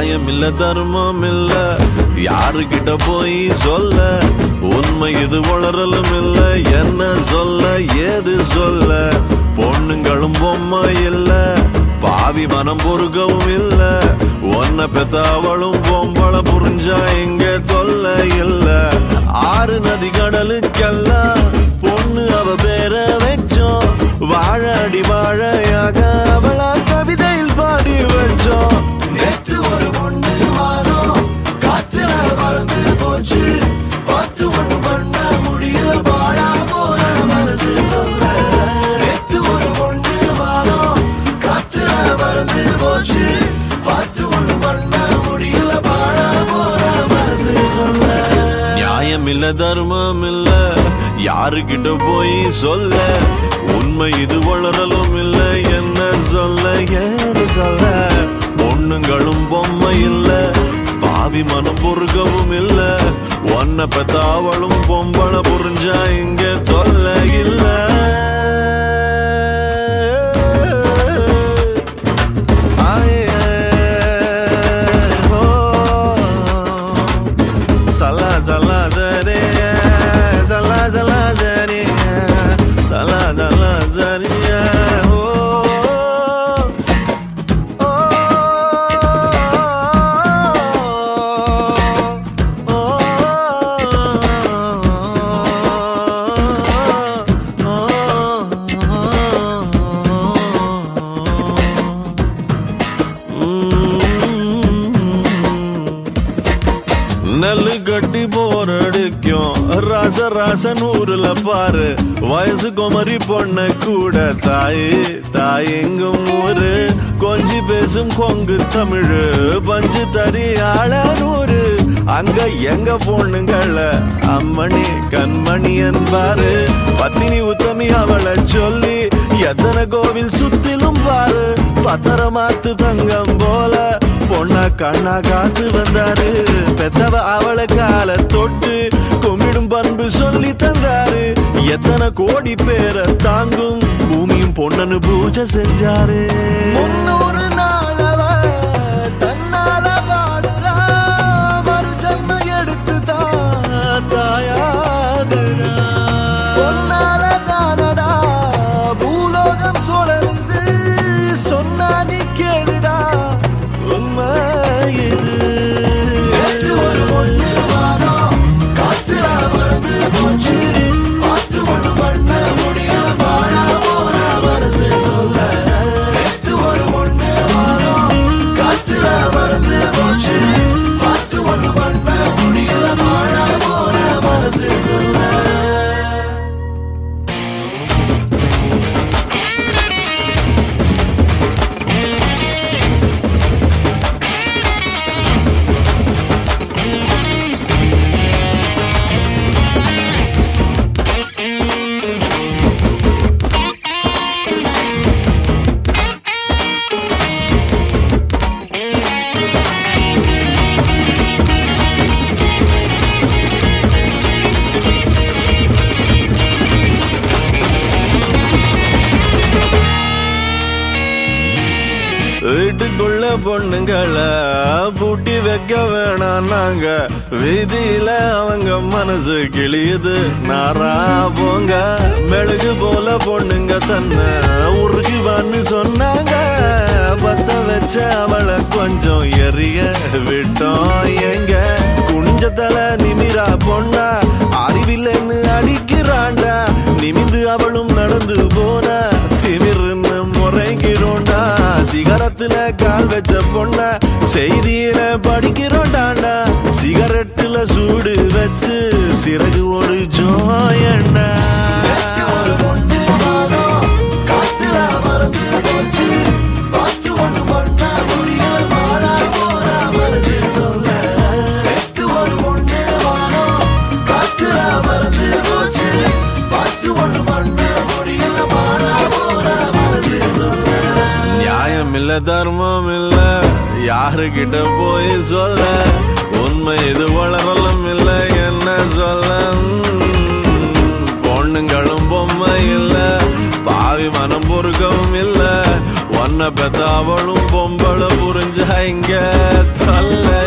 நியாயம் இல்ல தர்மம் இல்ல யாருகிட்ட போய் சொல்ல உண்மை இது வளரலும் இல்ல என்ன சொல்ல ஏது சொல்ல பொண்ணுங்களும் பொம்மை இல்ல பாவி மனம் பொறுக்கவும் இல்ல ஒன்ன பெத்த அவளும் பொம்பளை புரிஞ்சா இங்க தொல்லை இல்ல ஆறு நதி கடலுக்கெல்லாம் பொண்ணு அவ பேர வச்சோம் வாழ அடி வாழையாக அவளா கவிதையில் பாடி வச்சோம் நேத்து ஒரு பொண்ணு வாரம் காத்துல பறந்து போச்சு பார்த்து ஒண்ணு பண்ண முடியல பாழா போற மனசு சொல்ல நேத்து ஒரு பொண்ணு வாரம் காத்துல பறந்து போச்சு பார்த்து ஒண்ணு பண்ண முடியல பாழா போற மனசு சொல்ல நியாயம் இல்ல தர்மம் இல்ல யாருகிட்ட போய் சொல்ல உண்மை இது வளரலும் இல்ல என்ன சொல்ல ஏது சொல்ல பொண்ணுங்களும் பொம்மை இல்ல பாவி மனம் பொறுக்கவும் இல்ல ஒன்ன பெத்த அவளும் பொம்பளை புரிஞ்சா இங்க தொல்லை இல்ல Sala sala zare sala sala zare sala sala zare oh நெல்லு கட்டி போரடிக்கும் ராச ராச நூறுல பாரு வயசு குமரி பொண்ண கூட தாய் தாய் எங்கும் ஊரு கொஞ்சி பேசும் கொங்கு தமிழு பஞ்சு தறி ஆள நூறு அங்க எங்க பொண்ணுங்கள அம்மணி கண்மணி என்பாரு பத்தினி உத்தமி அவளை சொல்லி எத்தனை கோவில் சுத்திலும் பாரு பத்திரமாத்து தங்கம் போல பொண்ணா கண்ணா காத்து வந்தாரு பெத்தவ அவளை கால தொட்டு கும்பிடும் பண்பு சொல்லி தந்தாரு எத்தனை கோடி பேரை தாங்கும் பூமியும் பொண்ணனு பூஜை செஞ்சாரு முன்னூறு நாளவ தன்னால பாடுறா மறு ஜன்ம எடுத்து தான் தாயாகுறா பொன்னால தானடா பூலோகம் சுழலுது சொன்னா நீ கேளுடா உண்மை இது ஒரு பொண்ணு வாரம் காத்துல மறந்து போச்சு பார்த்து ஒண்ணு பண்ண முடியல பாழா போற மனசு சொல்ல நேத்து ஒரு பொண்ணு வாரம் காத்துல மறந்து போச்சு பார்த்து ஒண்ணு பண்ண முடியல பாழா போற மனசு சொல்ல வீட்டுக்குள்ள பொண்ணுங்கள பூட்டி வைக்க வேணாம் நாங்க வீதியில அவங்க மனசு கிளியுது நாரா போங்க மெழுகு போல பொண்ணுங்க தன்னை உருகுவான்னு சொன்னாங்க பத்த வச்ச அவளை கொஞ்சம் எரிய விட்டோம் எங்க குனிஞ்ச தலை நிமிரா பொண்ணா அறிவில்லைன்னு அடிக்கிறாண்டா நிமிந்து அவளும் நடந்து போன திமிருன்னு முறைகிறோண்டா சிகரத்துல கால் வச்ச பொண்ண செய்தியில படிக்கிறோண்டாண்டா சிகரெட்டுல சூடு வச்சு சிறகு ஒரு ஜோயண்டா ஒரு பொண்ணு வாரம் காத்துல மறந்து போச்சு பார்த்து ஒண்ணு பண்ண முடியல பாழா போற மனசு சொல்ல நேத்து ஒரு பொண்ணு வாரம் காத்துல மறந்து போச்சு பார்த்து ஒண்ணு பண்ண முடியல பாழா போற மனசு சொல்ல நியாயம் இல்ல தர்மம் இல்ல யாருகிட்ட போய் சொல்ல உண்மை இது வளரலும் இல்ல என்ன சொல்ல உம், பொண்ணுங்களும் பொம்மை இல்ல பாவி போய் மனம் பொறுக்கவும் இல்ல ஒன்ன பெத்த அவளும் பொம்பளை புரிஞ்சா இங்க தல்ல